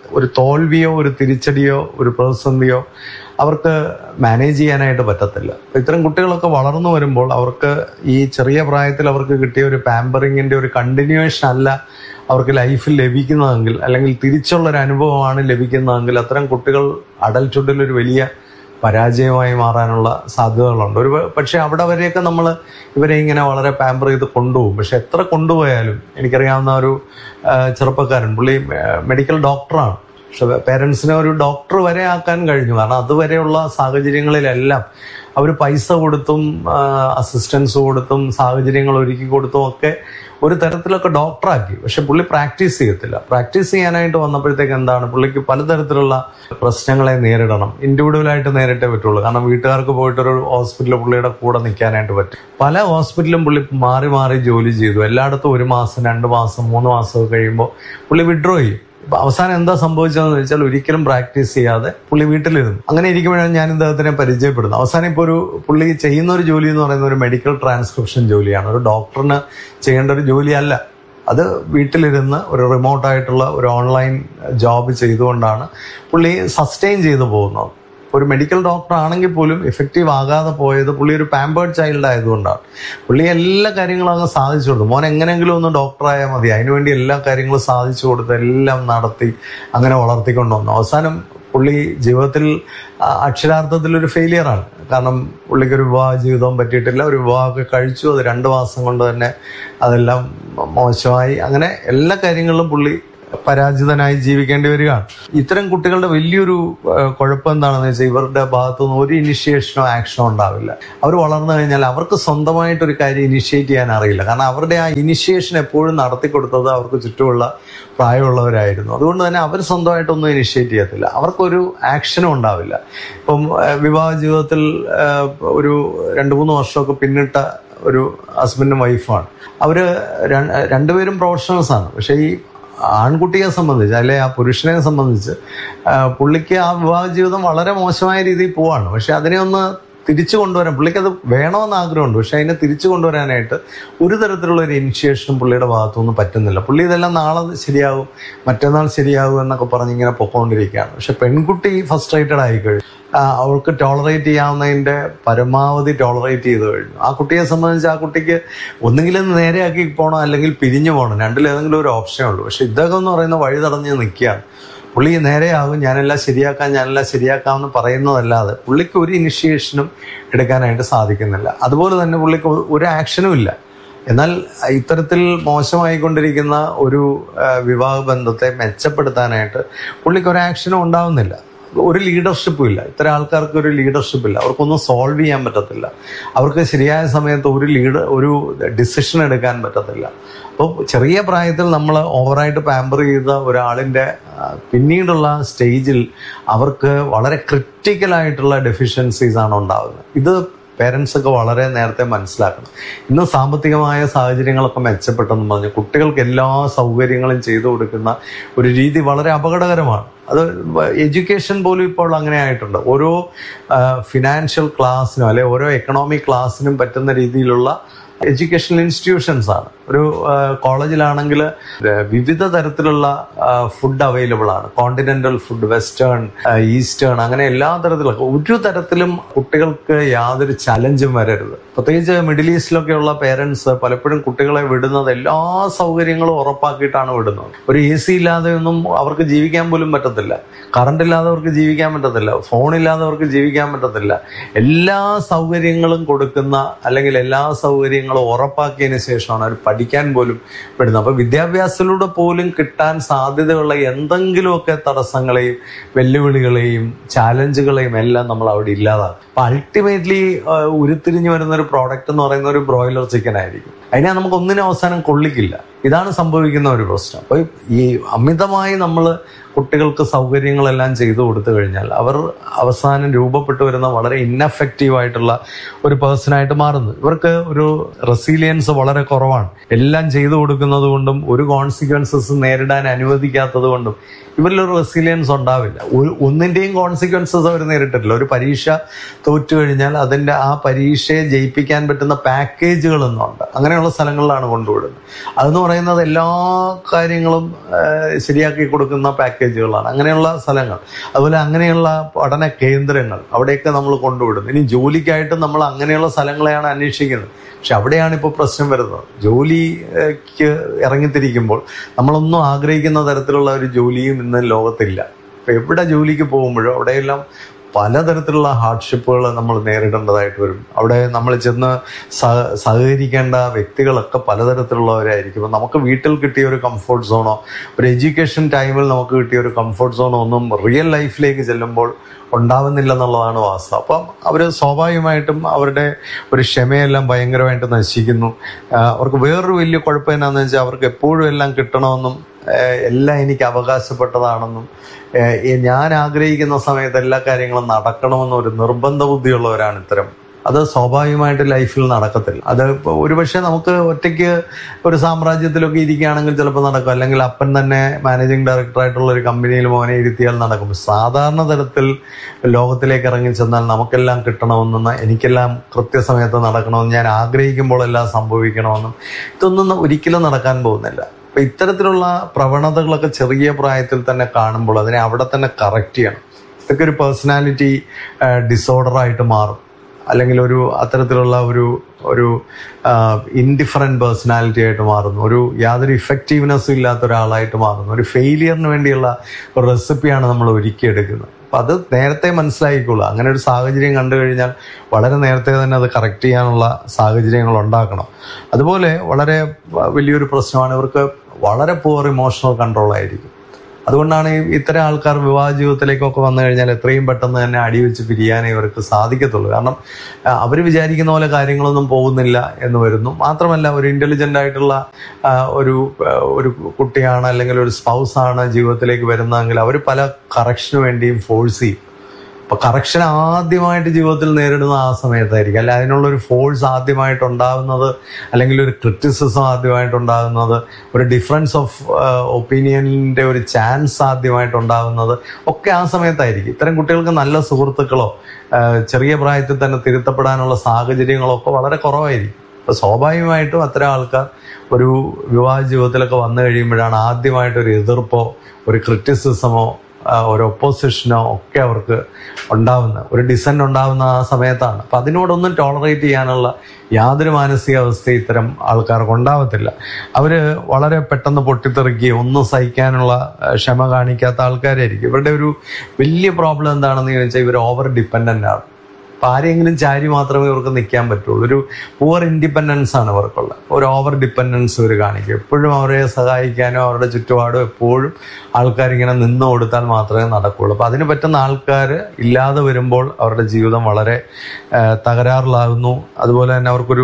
ഒരു തോൽവിയോ ഒരു തിരിച്ചടിയോ ഒരു പ്രതിസന്ധിയോ അവർക്ക് മാനേജ് ചെയ്യാനായിട്ട് പറ്റത്തില്ല അപ്പൊ ഇത്തരം കുട്ടികളൊക്കെ വളർന്നു വരുമ്പോൾ അവർക്ക് ഈ ചെറിയ പ്രായത്തിൽ അവർക്ക് കിട്ടിയ ഒരു പാമ്പറിങ്ങിന്റെ ഒരു കണ്ടിന്യൂവേഷൻ അല്ല അവർക്ക് ലൈഫിൽ ലഭിക്കുന്നതെങ്കിൽ അല്ലെങ്കിൽ തിരിച്ചുള്ള ഒരു അനുഭവമാണ് ലഭിക്കുന്നതെങ്കിൽ അത്തരം കുട്ടികൾ അഡൽട്ട്ഹുഡിൽ ഒരു വലിയ പരാജയമായി മാറാനുള്ള സാധ്യതകളുണ്ട് ഒരു പക്ഷെ അവിടെ വരെയൊക്കെ നമ്മൾ ഇവരെ ഇങ്ങനെ വളരെ പാമ്പർ ചെയ്ത് കൊണ്ടുപോകും പക്ഷെ എത്ര കൊണ്ടുപോയാലും എനിക്കറിയാവുന്ന ഒരു ആ, ചെറുപ്പക്കാരൻ പുള്ളി മെഡിക്കൽ ഡോക്ടറാണ് പക്ഷെ പേരൻസിനെ ഒരു ഡോക്ടർ വരെ ആക്കാൻ കഴിഞ്ഞു കാരണം അതുവരെയുള്ള സാഹചര്യങ്ങളിലെല്ലാം അവർ പൈസ കൊടുത്തും അസിസ്റ്റൻസ് കൊടുത്തും സാഹചര്യങ്ങൾ ഒരുക്കി കൊടുത്തും ഒക്കെ ഒരു തരത്തിലൊക്കെ ഡോക്ടറാക്കി പക്ഷെ പുള്ളി പ്രാക്ടീസ് ചെയ്യത്തില്ല പ്രാക്ടീസ് ചെയ്യാനായിട്ട് വന്നപ്പോഴത്തേക്ക് എന്താണ് പുള്ളിക്ക് പലതരത്തിലുള്ള പ്രശ്നങ്ങളെ നേരിടണം ഇൻഡിവിജ്വലായിട്ട് നേരിട്ടേ പറ്റുള്ളൂ കാരണം വീട്ടുകാർക്ക് പോയിട്ടൊരു ഹോസ്പിറ്റലിൽ പുള്ളിയുടെ കൂടെ നിൽക്കാനായിട്ട് പറ്റും പല ഹോസ്പിറ്റലിലും പുള്ളി മാറി മാറി ജോലി ചെയ്തു എല്ലായിടത്തും ഒരു മാസം രണ്ട് മാസം മൂന്ന് മാസമൊക്കെ കഴിയുമ്പോൾ പുള്ളി വിഡ്രോ ചെയ്യും ഇപ്പൊ അവസാനം എന്താ സംഭവിച്ചതെന്ന് വെച്ചാൽ ഒരിക്കലും പ്രാക്ടീസ് ചെയ്യാതെ പുള്ളി വീട്ടിലിരുന്നു അങ്ങനെ ഇരിക്കുമ്പോഴാണ് ഞാൻ ഇദ്ദേഹത്തിനെ പരിചയപ്പെടുന്നത് അവസാനം ഇപ്പോൾ ഒരു പുള്ളി ചെയ്യുന്ന ഒരു ജോലി എന്ന് പറയുന്ന ഒരു മെഡിക്കൽ ട്രാൻസ്ക്രിപ്ഷൻ ജോലിയാണ് ഒരു ഡോക്ടറിന് ചെയ്യേണ്ട ഒരു ജോലിയല്ല അത് വീട്ടിലിരുന്ന് ഒരു റിമോട്ടായിട്ടുള്ള ഒരു ഓൺലൈൻ ജോബ് ചെയ്തുകൊണ്ടാണ് പുള്ളി സസ്റ്റെയിൻ ചെയ്തു പോകുന്നത് ഒരു മെഡിക്കൽ ഡോക്ടർ ആണെങ്കിൽ പോലും എഫക്റ്റീവ് ആകാതെ പോയത് പുള്ളി ഒരു പാമ്പേർഡ് ചൈൽഡ് ആയതുകൊണ്ടാണ് പുള്ളി എല്ലാ കാര്യങ്ങളും അങ്ങ് സാധിച്ചു കൊടുത്തു മോൻ എങ്ങനെയെങ്കിലും ഒന്ന് ഡോക്ടറായാൽ മതി അതിനുവേണ്ടി എല്ലാ കാര്യങ്ങളും സാധിച്ചു കൊടുത്ത് എല്ലാം നടത്തി അങ്ങനെ വളർത്തിക്കൊണ്ട് വന്നു അവസാനം പുള്ളി ജീവിതത്തിൽ ആ, അക്ഷരാർത്ഥത്തിൽ ഒരു ഫെയിലിയറാണ് കാരണം പുള്ളിക്ക് ഒരു വിവാഹ ജീവിതവും പറ്റിയിട്ടില്ല ഒരു വിവാഹമൊക്കെ കഴിച്ചു അത് രണ്ട് മാസം കൊണ്ട് തന്നെ അതെല്ലാം മോശമായി അങ്ങനെ എല്ലാ കാര്യങ്ങളിലും പുള്ളി പരാജിതനായി ജീവിക്കേണ്ടി വരികയാണ് ഇത്തരം കുട്ടികളുടെ വലിയൊരു ആ, കുഴപ്പം എന്താണെന്ന് വെച്ചാൽ ഇവരുടെ ഭാഗത്തുനിന്ന് ഒരു ഇനിഷ്യേഷനോ ആക്ഷനോ ഉണ്ടാവില്ല അവർ വളർന്നു കഴിഞ്ഞാൽ അവർക്ക് സ്വന്തമായിട്ട് ഒരു കാര്യം ഇനിഷ്യേറ്റ് ചെയ്യാൻ അറിയില്ല കാരണം അവരുടെ ആ ഇനിഷ്യേഷൻ എപ്പോഴും നടത്തി കൊടുത്തത് അവർക്ക് ചുറ്റുമുള്ള പ്രായമുള്ളവരായിരുന്നു അതുകൊണ്ട് തന്നെ അവർ സ്വന്തമായിട്ടൊന്നും ഇനിഷ്യേറ്റ് ചെയ്യത്തില്ല അവർക്കൊരു ആക്ഷനും ഉണ്ടാവില്ല ഇപ്പം ആ, വിവാഹ ജീവിതത്തിൽ ആ, ഒരു രണ്ട് മൂന്ന് വർഷമൊക്കെ പിന്നിട്ട ഒരു ഹസ്ബൻഡും വൈഫാണ് അവര് ര- രണ്ടുപേരും പ്രൊഫഷണൽസ് ആണ് പക്ഷെ ഈ ആൺകുട്ടിയെ സംബന്ധിച്ച് അല്ലെ ആ പുരുഷനെ സംബന്ധിച്ച് ആ, പുള്ളിക്ക് ആ വിവാഹ ജീവിതം വളരെ മോശമായ രീതിയിൽ പോവാണ് പക്ഷെ അതിനെ ഒന്ന് തിരിച്ചു കൊണ്ടുവരാൻ പുള്ളിക്ക് അത് വേണമെന്ന് ആഗ്രഹമുണ്ട് പക്ഷെ അതിനെ തിരിച്ചു കൊണ്ടുവരാനായിട്ട് ഒരു തരത്തിലുള്ള ഒരു ഇനിഷ്യേഷനും പുള്ളിയുടെ ഭാഗത്തുനിന്ന് പറ്റുന്നില്ല പുള്ളി ഇതെല്ലാം നാളെ ശരിയാകും മറ്റന്നാൾ ശരിയാകും എന്നൊക്കെ പറഞ്ഞ് ഇങ്ങനെ പൊക്കോണ്ടിരിക്കുകയാണ് പക്ഷെ പെൺകുട്ടി ഫസ്ട്രേറ്റഡ് ആയി കഴിഞ്ഞു ആ, അവൾക്ക് ടോളറേറ്റ് ചെയ്യാവുന്നതിന്റെ പരമാവധി ടോളറേറ്റ് ചെയ്ത് കഴിഞ്ഞു ആ കുട്ടിയെ സംബന്ധിച്ച് ആ കുട്ടിക്ക് ഒന്നുകിലും നേരെയാക്കി പോകണം അല്ലെങ്കിൽ പിരിഞ്ഞു പോകണം രണ്ടിലേതെങ്കിലും ഒരു ഓപ്ഷനേ ഉള്ളൂ പക്ഷെ ഇദ്ദേഹം എന്ന് പറയുന്ന വഴി തടഞ്ഞ് നിൽക്കുകയാണ് പുള്ളി നേരെയാകും ഞാനെല്ലാം ശരിയാക്കാം ഞാനെല്ലാം ശരിയാക്കാം എന്ന് പറയുന്നതല്ലാതെ പുള്ളിക്ക് ഒരു ഇനിഷ്യേഷനും എടുക്കാനായിട്ട് സാധിക്കുന്നില്ല അതുപോലെ തന്നെ പുള്ളിക്ക് ഒ- ഒരു ആക്ഷനും ഇല്ല എന്നാൽ ഇത്തരത്തിൽ മോശമായിക്കൊണ്ടിരിക്കുന്ന ഒരു ആ, വിവാഹ ബന്ധത്തെ മെച്ചപ്പെടുത്താനായിട്ട് പുള്ളിക്ക് ഒരു ആക്ഷനും ഉണ്ടാവുന്നില്ല ഒരു ലീഡർഷിപ്പും ഇല്ല ഇത്തരം ആൾക്കാർക്ക് ഒരു ലീഡർഷിപ്പ് ഇല്ല അവർക്കൊന്നും സോൾവ് ചെയ്യാൻ പറ്റത്തില്ല അവർക്ക് ശരിയായ സമയത്ത് ഒരു ലീഡ് ഒരു ഡിസിഷൻ എടുക്കാൻ പറ്റത്തില്ല അപ്പോൾ ചെറിയ പ്രായത്തിൽ നമ്മൾ ഓവറായിട്ട് പാമ്പർ ചെയ്ത ഒരാളിൻ്റെ ആ, പിന്നീടുള്ള സ്റ്റേജിൽ അവർക്ക് വളരെ ക്രിറ്റിക്കലായിട്ടുള്ള ഡെഫിഷ്യൻസീസ് ആണ് ഉണ്ടാകുന്നത് ഇത് പേരൻസ് ഒക്കെ വളരെ നേരത്തെ മനസ്സിലാക്കണം ഇന്ന് സാമ്പത്തികമായ സാഹചര്യങ്ങളൊക്കെ മെച്ചപ്പെട്ടെന്ന് പറഞ്ഞ് കുട്ടികൾക്ക് എല്ലാ സൗകര്യങ്ങളും ചെയ്തു കൊടുക്കുന്ന ഒരു രീതി വളരെ അപകടകരമാണ് അത് എഡ്യൂക്കേഷൻ പോലും ഇപ്പോൾ അങ്ങനെ ആയിട്ടുണ്ട് ഓരോ ഫിനാൻഷ്യൽ ക്ലാസ്സിനും അല്ലെ ഓരോ എക്കണോമിക് ക്ലാസ്സിനും പറ്റുന്ന രീതിയിലുള്ള എഡ്യൂക്കേഷണൽ ഇൻസ്റ്റിറ്റ്യൂഷൻസ് ആണ് ഒരു കോളേജിലാണെങ്കിൽ വിവിധ തരത്തിലുള്ള ഫുഡ് അവൈലബിൾ ആണ് കോണ്ടിനെന്റൽ ഫുഡ് വെസ്റ്റേൺ ഈസ്റ്റേൺ അങ്ങനെ എല്ലാ തരത്തിലും ഒരു തരത്തിലും കുട്ടികൾക്ക് യാതൊരു ചലഞ്ചും വരരുത് പ്രത്യേകിച്ച് മിഡിൽ ഈസ്റ്റിലൊക്കെയുള്ള പേരൻസ് പലപ്പോഴും കുട്ടികളെ വിടുന്നത് എല്ലാ സൗകര്യങ്ങളും ഉറപ്പാക്കിയിട്ടാണ് വിടുന്നത് ഒരു എ സി ഇല്ലാതെ ഒന്നും അവർക്ക് ജീവിക്കാൻ പോലും പറ്റത്തില്ല കറണ്ട് ഇല്ലാതെ അവർക്ക് ജീവിക്കാൻ പറ്റത്തില്ല ഫോൺ ഇല്ലാതെ അവർക്ക് ജീവിക്കാൻ പറ്റത്തില്ല എല്ലാ സൗകര്യങ്ങളും കൊടുക്കുന്ന അല്ലെങ്കിൽ എല്ലാ സൗകര്യങ്ങളും ഉറപ്പാക്കിയതിനു ശേഷമാണ് അവർ പഠിക്കാൻ പോലും വിടുന്നത് അപ്പൊ വിദ്യാഭ്യാസത്തിലൂടെ പോലും കിട്ടാൻ സാധ്യതയുള്ള എന്തെങ്കിലുമൊക്കെ തടസ്സങ്ങളെയും വെല്ലുവിളികളെയും ചാലഞ്ചുകളെയും എല്ലാം നമ്മൾ അവിടെ ഇല്ലാതാക്കും അപ്പൊ അൾട്ടിമേറ്റ്ലി ഉരുത്തിരിഞ്ഞു വരുന്ന ഒരു പ്രോഡക്റ്റ് എന്ന് പറയുന്ന ഒരു ബ്രോയിലർ ചിക്കൻ ആയിരിക്കും അതിനെ നമുക്ക് ഒന്നിനും അവസാനം കൊള്ളിക്കില്ല ഇതാണ് സംഭവിക്കുന്ന ഒരു പ്രശ്നം അപ്പൊ ഈ അമിതമായി നമ്മൾ കുട്ടികൾക്ക് സൗകര്യങ്ങളെല്ലാം ചെയ്തു കൊടുത്തു കഴിഞ്ഞാൽ അവർ അവസാനം രൂപപ്പെട്ടു വരുന്ന വളരെ ഇന്നഫക്റ്റീവ് ആയിട്ടുള്ള ഒരു പേഴ്സണായിട്ട് മാറുന്നു ഇവർക്ക് ഒരു റെസീലിയൻസ് വളരെ കുറവാണ് എല്ലാം ചെയ്തു കൊടുക്കുന്നത് കൊണ്ടും ഒരു കോൺസിക്വൻസസ് നേരിടാൻ അനുവദിക്കാത്തത് കൊണ്ടും ഇവരിലൊരു റെസീലിയൻസ് ഉണ്ടാവില്ല ഒരു ഒന്നിന്റെയും കോൺസിക്വൻസസ് അവർ നേരിട്ടിട്ടില്ല ഒരു പരീക്ഷ തോറ്റു കഴിഞ്ഞാൽ അതിന്റെ ആ പരീക്ഷയെ ജയിപ്പിക്കാൻ പറ്റുന്ന പാക്കേജുകൾ എന്നുണ്ട് അങ്ങനെയുള്ള സ്ഥലങ്ങളിലാണ് കൊണ്ടുവിടുന്നത് അതെന്ന് പറയുന്നത് എല്ലാ കാര്യങ്ങളും ആ, ശരിയാക്കി കൊടുക്കുന്ന പാക്കേജ് പാക്കേജുകളാണ് അങ്ങനെയുള്ള സ്ഥലങ്ങൾ അതുപോലെ അങ്ങനെയുള്ള പഠന കേന്ദ്രങ്ങൾ അവിടെയൊക്കെ നമ്മൾ കൊണ്ടുവിടുന്നു ഇനി ജോലിക്കായിട്ട് നമ്മൾ അങ്ങനെയുള്ള സ്ഥലങ്ങളെയാണ് അന്വേഷിക്കുന്നത് പക്ഷെ അവിടെയാണ് ഇപ്പോൾ പ്രശ്നം വരുന്നത് ജോലിക്ക് ഇറങ്ങിത്തിരിക്കുമ്പോൾ നമ്മളൊന്നും ആഗ്രഹിക്കുന്ന തരത്തിലുള്ള ഒരു ജോലിയും ഇന്ന് ലോകത്തില്ല ഇപ്പൊ എവിടെ ജോലിക്ക് പോകുമ്പോഴും അവിടെയെല്ലാം പലതരത്തിലുള്ള ഹാർഡ്ഷിപ്പുകൾ നമ്മൾ നേരിടേണ്ടതായിട്ട് വരും അവിടെ നമ്മൾ ചെന്ന് സഹ സഹകരിക്കേണ്ട വ്യക്തികളൊക്കെ പലതരത്തിലുള്ളവരായിരിക്കും ഇപ്പം നമുക്ക് വീട്ടിൽ കിട്ടിയ ഒരു കംഫർട്ട് സോണോ ഒരു എഡ്യൂക്കേഷൻ ടൈമിൽ നമുക്ക് കിട്ടിയ ഒരു കംഫർട്ട് സോണോ ഒന്നും റിയൽ ലൈഫിലേക്ക് ചെല്ലുമ്പോൾ ഉണ്ടാവുന്നില്ല എന്നുള്ളതാണ് വാസ്തവം അപ്പം അവർ സ്വാഭാവികമായിട്ടും അവരുടെ ഒരു ക്ഷമയെല്ലാം ഭയങ്കരമായിട്ട് നശിക്കുന്നു ആ, അവർക്ക് വേറൊരു വലിയ കുഴപ്പം എന്നാന്ന് വെച്ചാൽ അവർക്ക് എപ്പോഴും എല്ലാം കിട്ടണമെന്നും ഏഹ് എല്ലാം എനിക്ക് അവകാശപ്പെട്ടതാണെന്നും ഏഹ് ഈ ഞാൻ ആഗ്രഹിക്കുന്ന സമയത്ത് എല്ലാ കാര്യങ്ങളും നടക്കണമെന്നും ഒരു നിർബന്ധ ബുദ്ധിയുള്ളവരാണ് ഇത്തരം അത് സ്വാഭാവികമായിട്ട് ലൈഫിൽ നടക്കത്തില്ല അത് ഇപ്പൊ ഒരുപക്ഷെ നമുക്ക് ഒറ്റയ്ക്ക് ഒരു സാമ്രാജ്യത്തിലൊക്കെ ഇരിക്കുകയാണെങ്കിൽ ചിലപ്പോൾ നടക്കും അല്ലെങ്കിൽ അപ്പൻ തന്നെ മാനേജിങ് ഡയറക്ടറായിട്ടുള്ള ഒരു കമ്പനിയിൽ മോനെ ഇരുത്തിയാൽ നടക്കും സാധാരണ തരത്തിൽ ലോകത്തിലേക്ക് ഇറങ്ങി ചെന്നാൽ നമുക്കെല്ലാം കിട്ടണമെന്നും എനിക്കെല്ലാം കൃത്യസമയത്ത് നടക്കണമെന്നും ഞാൻ ആഗ്രഹിക്കുമ്പോഴെല്ലാം സംഭവിക്കണമെന്നും ഇതൊന്നും ഒരിക്കലും നടക്കാൻ പോകുന്നില്ല അപ്പൊ ഇത്തരത്തിലുള്ള പ്രവണതകളൊക്കെ ചെറിയ പ്രായത്തിൽ തന്നെ കാണുമ്പോൾ അതിനെ അവിടെ തന്നെ കറക്റ്റ് ചെയ്യണം ഇതൊക്കെ ഒരു പേഴ്സണാലിറ്റി ഡിസോർഡർ ആയിട്ട് മാറും അല്ലെങ്കിൽ ഒരു അത്തരത്തിലുള്ള ഒരു ഒരു ഇൻഡിഫറൻറ്റ് പേഴ്സണാലിറ്റി ആയിട്ട് മാറുന്നു ഒരു യാതൊരു ഇഫക്റ്റീവ്നെസ്സും ഇല്ലാത്ത ഒരാളായിട്ട് മാറുന്നു ഒരു ഫെയിലിയറിന് വേണ്ടിയുള്ള ഒരു റെസിപ്പിയാണ് നമ്മൾ ഒരുക്കിയെടുക്കുന്നത് അപ്പം അത് നേരത്തെ മനസ്സിലാക്കിക്കോളൂ അങ്ങനെ ഒരു സാഹചര്യം കണ്ടു കഴിഞ്ഞാൽ വളരെ നേരത്തെ തന്നെ അത് കറക്റ്റ് ചെയ്യാനുള്ള സാഹചര്യങ്ങൾ ഉണ്ടാക്കണം അതുപോലെ വളരെ വലിയൊരു പ്രശ്നമാണ് ഇവർക്ക് വളരെ പുവർ ഇമോഷണൽ കൺട്രോൾ ആയിരിക്കും അതുകൊണ്ടാണ് ഈ ഇത്തരം ആൾക്കാർ വിവാഹ ജീവിതത്തിലേക്കൊക്കെ വന്നു കഴിഞ്ഞാൽ എത്രയും പെട്ടെന്ന് തന്നെ അടിവെച്ച് പിരിയാനേ ഇവർക്ക് സാധിക്കത്തുള്ളൂ കാരണം അവർ വിചാരിക്കുന്ന പോലെ കാര്യങ്ങളൊന്നും പോകുന്നില്ല എന്ന് വരുന്നു മാത്രമല്ല ഒരു ഇന്റലിജന്റ് ആയിട്ടുള്ള ആ, ഒരു ആ, ഒരു കുട്ടിയാണ് അല്ലെങ്കിൽ ഒരു സ്പൗസ് ആണ് ജീവിതത്തിലേക്ക് വരുന്നതെങ്കിൽ അവർ പല കറക്ഷന് വേണ്ടിയും ഫോഴ്സ് ചെയ്യും അപ്പൊ കറക്ഷൻ ആദ്യമായിട്ട് ജീവിതത്തിൽ നേരിടുന്ന ആ സമയത്തായിരിക്കും അല്ല അതിനുള്ള ഒരു ഫോഴ്സ് ആദ്യമായിട്ട് ഉണ്ടാകുന്നത് അല്ലെങ്കിൽ ഒരു ക്രിറ്റിസിസം ആദ്യമായിട്ട് ഉണ്ടാകുന്നത് ഒരു ഡിഫറൻസ് ഓഫ് ഒപ്പീനിയനിന്റെ ഒരു ചാൻസ് ആദ്യമായിട്ട് ഉണ്ടാകുന്നത് ഒക്കെ ആ സമയത്തായിരിക്കും ഇത്തരം കുട്ടികൾക്ക് നല്ല സുഹൃത്തുക്കളോ ആ, ചെറിയ പ്രായത്തിൽ തന്നെ തിരുത്തപ്പെടാനുള്ള സാഹചര്യങ്ങളോ ഒക്കെ വളരെ കുറവായിരിക്കും അപ്പൊ സ്വാഭാവികമായിട്ടും അത്തരം ആൾക്കാർ ഒരു വിവാഹ ജീവിതത്തിലൊക്കെ വന്നു കഴിയുമ്പോഴാണ് ആദ്യമായിട്ട് ഒരു എതിർപ്പോ ഒരു ക്രിറ്റിസിസമോ ആ, ഒരു ഒപ്പോസിഷനോ ഒക്കെ അവർക്ക് ഉണ്ടാവുന്ന ഒരു ഡിസെന്റ് ഉണ്ടാവുന്ന ആ സമയത്താണ് അപ്പൊ അതിനോടൊന്നും ടോളറേറ്റ് ചെയ്യാനുള്ള യാതൊരു മാനസികാവസ്ഥ ഇത്തരം ആൾക്കാർക്ക് ഉണ്ടാവത്തില്ല അവര് വളരെ പെട്ടെന്ന് പൊട്ടിത്തെറിക്കുകയും ഒന്നും സഹിക്കാനുള്ള ആ, ക്ഷമ കാണിക്കാത്ത ആൾക്കാരായിരിക്കും ഇവരുടെ ഒരു വലിയ പ്രോബ്ലം എന്താണെന്ന് ചോദിച്ചാൽ ഇവർ ഓവർ ഡിപ്പെൻഡന്റ് ആണ് അപ്പൊ ആരെങ്കിലും ചാരി മാത്രമേ ഇവർക്ക് നിൽക്കാൻ പറ്റുള്ളൂ ഒരു പുവർ ഇൻഡിപെൻഡൻസ് ആണ് ഇവർക്കുള്ളത് ഒരു ഓവർ ഡിപ്പെൻഡൻസ് ഇവർ കാണിക്കും എപ്പോഴും അവരെ സഹായിക്കാനോ അവരുടെ ചുറ്റുപാടും എപ്പോഴും ആൾക്കാരിങ്ങനെ നിന്ന് കൊടുത്താൽ മാത്രമേ നടക്കുള്ളൂ അപ്പൊ അതിന് പറ്റുന്ന ആൾക്കാർ ഇല്ലാതെ വരുമ്പോൾ അവരുടെ ജീവിതം വളരെ ആ, തകരാറിലാകുന്നു അതുപോലെ തന്നെ അവർക്കൊരു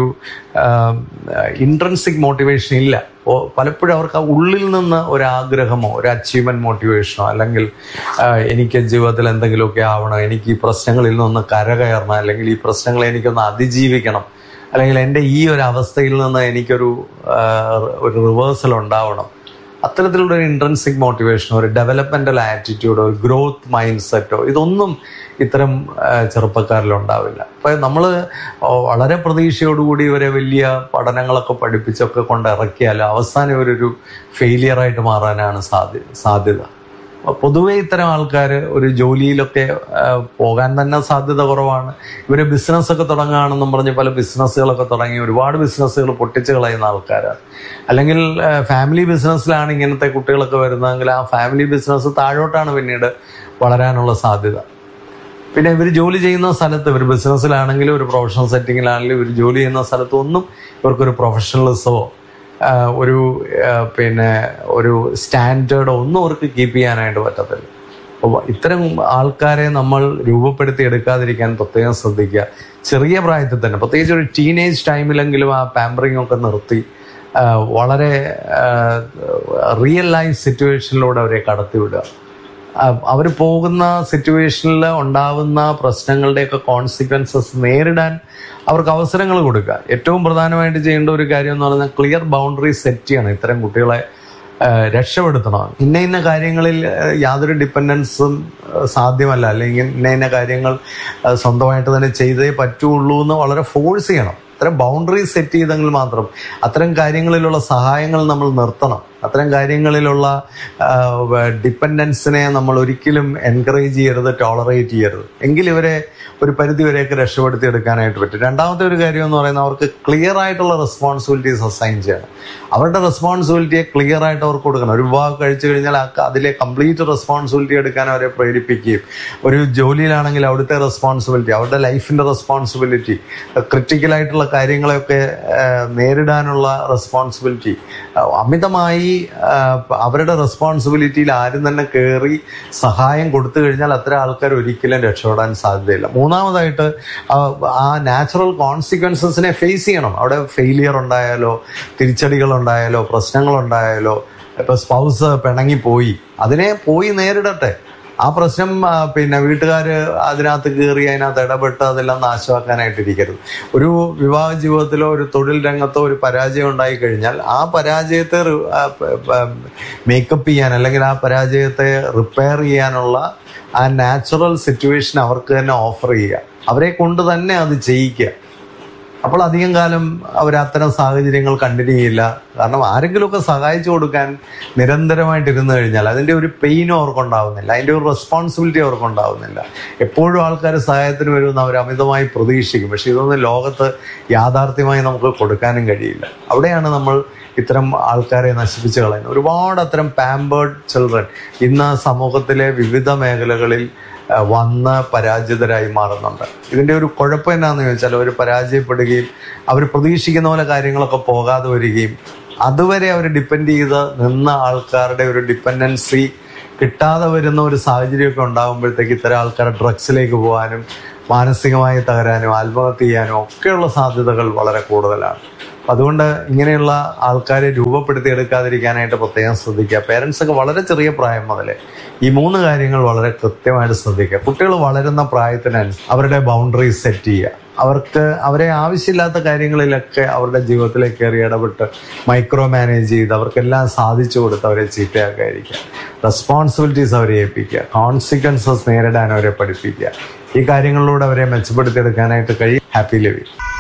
ഇൻട്രൻസിക് മോട്ടിവേഷൻ ഇല്ല ഓ പലപ്പോഴും അവർക്ക് ആ ഉള്ളിൽ നിന്ന് ഒരു ആഗ്രഹമോ ഒരു അച്ചീവ്മെന്റ് മോട്ടിവേഷനോ അല്ലെങ്കിൽ ആ, എനിക്ക് ജീവിതത്തിൽ എന്തെങ്കിലുമൊക്കെ ആവണം എനിക്ക് ഈ പ്രശ്നങ്ങളിൽ നിന്ന് കരകയറണം അല്ലെങ്കിൽ ഈ പ്രശ്നങ്ങളെ എനിക്കൊന്ന് അതിജീവിക്കണം അല്ലെങ്കിൽ എൻ്റെ ഈ ഒരു അവസ്ഥയിൽ നിന്ന് എനിക്കൊരു ആ, ഒരു റിവേഴ്സൽ ഉണ്ടാവണം അത്തരത്തിലുള്ള ഒരു ഇൻട്രൻസിക് മോട്ടിവേഷനോ ഒരു ഡെവലപ്മെന്റൽ ആറ്റിറ്റ്യൂഡോ ഒരു ഗ്രോത്ത് മൈൻഡ് സെറ്റോ ഇതൊന്നും ഇത്തരം ആ, ചെറുപ്പക്കാരിൽ ഉണ്ടാവില്ല അപ്പൊ നമ്മൾ വളരെ പ്രതീക്ഷയോടുകൂടി ഇവരെ വലിയ പഠനങ്ങളൊക്കെ പഠിപ്പിച്ചൊക്കെ കൊണ്ട് ഇറക്കിയാൽ അവസാനം ഇവരൊരു ഫെയിലിയർ ആയിട്ട് മാറാനാണ് സാധ്യ സാധ്യത അപ്പൊ പൊതുവെ ഇത്തരം ആൾക്കാർ ഒരു ജോലിയിലൊക്കെ ആ, പോകാൻ തന്നെ സാധ്യത കുറവാണ് ഇവര് ബിസിനസ് ഒക്കെ തുടങ്ങുകയാണെന്നും പറഞ്ഞ് പല ബിസിനസ്സുകളൊക്കെ തുടങ്ങി ഒരുപാട് ബിസിനസ്സുകൾ പൊട്ടിച്ച് കളയുന്ന ആൾക്കാരാണ് അല്ലെങ്കിൽ ഫാമിലി ബിസിനസ്സിലാണ് ഇങ്ങനത്തെ കുട്ടികളൊക്കെ വരുന്നതെങ്കിൽ ആ ഫാമിലി ബിസിനസ് താഴോട്ടാണ് പിന്നീട് വളരാനുള്ള സാധ്യത പിന്നെ ഇവർ ജോലി ചെയ്യുന്ന സ്ഥലത്ത് ഇവർ ബിസിനസ്സിലാണെങ്കിലും ഒരു പ്രൊഫഷണൽ സെറ്റിങ്ങിലാണെങ്കിലും ഇവർ ജോലി ചെയ്യുന്ന സ്ഥലത്തൊന്നും ഇവർക്കൊരു പ്രൊഫഷണലിസമോ ഒരു ആ, പിന്നെ ഒരു സ്റ്റാൻഡേർഡോ ഒന്നും അവർക്ക് കീപ്പ് ചെയ്യാനായിട്ട് പറ്റത്തില്ല അപ്പോൾ ഇത്തരം ആൾക്കാരെ നമ്മൾ രൂപപ്പെടുത്തി എടുക്കാതിരിക്കാൻ പ്രത്യേകം ശ്രദ്ധിക്കുക ചെറിയ പ്രായത്തിൽ തന്നെ പ്രത്യേകിച്ച് ഒരു ടീനേജ് ടൈമിലെങ്കിലും ആ പാമ്പറിംഗ് ഒക്കെ നിർത്തി ആ, വളരെ റിയൽ ലൈഫ് സിറ്റുവേഷനിലൂടെ അവരെ കടത്തിവിടുക അവർ പോകുന്ന സിറ്റുവേഷനിൽ ഉണ്ടാവുന്ന പ്രശ്നങ്ങളുടെയൊക്കെ കോൺസിക്വൻസസ് നേരിടാൻ അവർക്ക് അവസരങ്ങൾ കൊടുക്കുക ഏറ്റവും പ്രധാനമായിട്ട് ചെയ്യേണ്ട ഒരു കാര്യം എന്ന് പറഞ്ഞാൽ ക്ലിയർ ബൗണ്ടറി സെറ്റ് ചെയ്യണം ഇത്തരം കുട്ടികളെ ആ, രക്ഷപ്പെടുത്തണം ഇന്ന ഇന്ന കാര്യങ്ങളിൽ ആ, യാതൊരു ഡിപ്പെൻഡൻസും സാധ്യമല്ല അല്ലെങ്കിൽ ഇന്ന ഇന്ന കാര്യങ്ങൾ ആ, സ്വന്തമായിട്ട് തന്നെ ചെയ്തേ പറ്റുള്ളൂ എന്ന് വളരെ ഫോഴ്സ് ചെയ്യണം അത്തരം ബൗണ്ടറി സെറ്റ് ചെയ്തെങ്കിൽ മാത്രം അത്തരം കാര്യങ്ങളിലുള്ള സഹായങ്ങൾ നമ്മൾ നിർത്തണം അത്തരം കാര്യങ്ങളിലുള്ള ഡിപ്പെൻഡൻസിനെ നമ്മൾ ഒരിക്കലും എൻകറേജ് ചെയ്യരുത് ടോളറേറ്റ് ചെയ്യരുത് എങ്കിൽ ഇവരെ ഒരു പരിധി വരെയൊക്കെ രക്ഷപ്പെടുത്തി എടുക്കാനായിട്ട് പറ്റും രണ്ടാമത്തെ ഒരു കാര്യം എന്ന് പറയുന്നത് അവർക്ക് ക്ലിയർ ആയിട്ടുള്ള റെസ്പോൺസിബിലിറ്റീസ് അസൈൻ ചെയ്യണം അവരുടെ റെസ്പോൺസിബിലിറ്റിയെ ക്ലിയർ ആയിട്ട് അവർക്ക് കൊടുക്കണം ഒരു വിവാഹം കഴിച്ചു കഴിഞ്ഞാൽ ആ- അതിലെ കംപ്ലീറ്റ് റെസ്പോൺസിബിലിറ്റി എടുക്കാൻ അവരെ പ്രേരിപ്പിക്കുകയും ഒരു ജോലിയിലാണെങ്കിൽ അവിടുത്തെ റെസ്പോൺസിബിലിറ്റി അവരുടെ ലൈഫിന്റെ റെസ്പോൺസിബിലിറ്റി ക്രിട്ടിക്കലായിട്ടുള്ള കാര്യങ്ങളെയൊക്കെ ആ, നേരിടാനുള്ള റെസ്പോൺസിബിലിറ്റി അമിതമായി ആ, അവരുടെ റെസ്പോൺസിബിലിറ്റിയിൽ ആരും തന്നെ കയറി സഹായം കൊടുത്തു കഴിഞ്ഞാൽ അത്തരം ആൾക്കാർ ഒരിക്കലും രക്ഷപ്പെടാൻ സാധ്യതയില്ല മൂന്നാമതായിട്ട് ആ, ആ നാച്ചുറൽ കോൺസിക്വൻസസിനെ ഫേസ് ചെയ്യണം അവിടെ ഫെയിലിയർ ഉണ്ടായാലോ തിരിച്ചടികൾ ഉണ്ടായാലോ പ്രശ്നങ്ങൾ ഉണ്ടായാലോ ഇപ്പൊ സ്പൗസ് പിണങ്ങിപ്പോയി അതിനെ പോയി നേരിടട്ടെ ആ പ്രശ്നം ആ, പിന്നെ വീട്ടുകാർ അതിനകത്ത് കയറി അതിനകത്ത് ഇടപെട്ട് അതെല്ലാം നാശമാക്കാനായിട്ടിരിക്കരുത് ഒരു വിവാഹ ജീവിതത്തിലോ ഒരു തൊഴിൽ രംഗത്തോ ഒരു പരാജയം ഉണ്ടായി കഴിഞ്ഞാൽ ആ പരാജയത്തെ മേക്കപ്പ് ചെയ്യാൻ അല്ലെങ്കിൽ ആ പരാജയത്തെ റിപ്പയർ ചെയ്യാനുള്ള ആ നാച്ചുറൽ സിറ്റുവേഷൻ അവർക്ക് തന്നെ ഓഫർ ചെയ്യുക അവരെ കൊണ്ട് തന്നെ അത് ചെയ്യിക്കുക അപ്പോൾ അധികം കാലം അവർ അത്തരം സാഹചര്യങ്ങൾ കണ്ടിന്യൂ ചെയ്യില്ല കാരണം ആരെങ്കിലുമൊക്കെ സഹായിച്ചു കൊടുക്കാൻ നിരന്തരമായിട്ട് ഇരുന്ന് കഴിഞ്ഞാൽ അതിൻ്റെ ഒരു പെയിനും അവർക്കുണ്ടാവുന്നില്ല അതിൻ്റെ ഒരു റെസ്പോൺസിബിലിറ്റി അവർക്കുണ്ടാവുന്നില്ല എപ്പോഴും ആൾക്കാർ സഹായത്തിന് വരുമെന്ന് അവർ അമിതമായി പ്രതീക്ഷിക്കും പക്ഷെ ഇതൊന്നും ലോകത്ത് യാഥാർത്ഥ്യമായി നമുക്ക് കൊടുക്കാനും കഴിയില്ല അവിടെയാണ് നമ്മൾ ഇത്തരം ആൾക്കാരെ നശിപ്പിച്ച് കളയുന്നത് ഒരുപാട് അത്തരം പാമ്പേർഡ് ചിൽഡ്രൻ ഇന്ന് സമൂഹത്തിലെ വിവിധ മേഖലകളിൽ ആ, വന്ന് പരാജിതരായി മാറുന്നുണ്ട് ഇതിന്റെ ഒരു കുഴപ്പം എന്നാന്ന് ചോദിച്ചാൽ അവർ പരാജയപ്പെടുകയും അവർ പ്രതീക്ഷിക്കുന്ന പോലെ കാര്യങ്ങളൊക്കെ പോകാതെ വരികയും അതുവരെ അവർ ഡിപ്പെൻഡ് ചെയ്ത് നിന്ന ആൾക്കാരുടെ ഒരു ഡിപ്പെൻഡൻസി കിട്ടാതെ വരുന്ന ഒരു സാഹചര്യമൊക്കെ ഉണ്ടാകുമ്പോഴത്തേക്ക് ഇത്തരം ആൾക്കാർ ഡ്രഗ്സിലേക്ക് പോകാനും മാനസികമായി തകരാനും ആത്മഹത്യ ചെയ്യാനും ഒക്കെയുള്ള സാധ്യതകൾ വളരെ കൂടുതലാണ് അപ്പൊ അതുകൊണ്ട് ഇങ്ങനെയുള്ള ആൾക്കാരെ രൂപപ്പെടുത്തിയെടുക്കാതിരിക്കാനായിട്ട് പ്രത്യേകം ശ്രദ്ധിക്കുക പേരൻസ് ഒക്കെ വളരെ ചെറിയ പ്രായം മുതലേ ഈ മൂന്ന് കാര്യങ്ങൾ വളരെ കൃത്യമായിട്ട് ശ്രദ്ധിക്കുക കുട്ടികൾ വളരുന്ന പ്രായത്തിനനുസരിച്ച് അവരുടെ ബൗണ്ടറീസ് സെറ്റ് ചെയ്യുക അവർക്ക് അവരെ ആവശ്യമില്ലാത്ത കാര്യങ്ങളിലൊക്കെ അവരുടെ ജീവിതത്തിലേക്ക് കയറി ഇടപെട്ട് മൈക്രോ മാനേജ് ചെയ്ത് അവർക്കെല്ലാം സാധിച്ചു കൊടുത്ത് അവരെ ചീത്തയാക്കാതിരിക്കുക റെസ്പോൺസിബിലിറ്റീസ് അവരെ ഏൽപ്പിക്കുക കോൺസിക്വൻസസ് നേരിടാൻ അവരെ പഠിപ്പിക്കുക ഈ കാര്യങ്ങളിലൂടെ അവരെ മെച്ചപ്പെടുത്തിയെടുക്കാനായിട്ട് കഴിയും ഹാപ്പി ലിവിങ്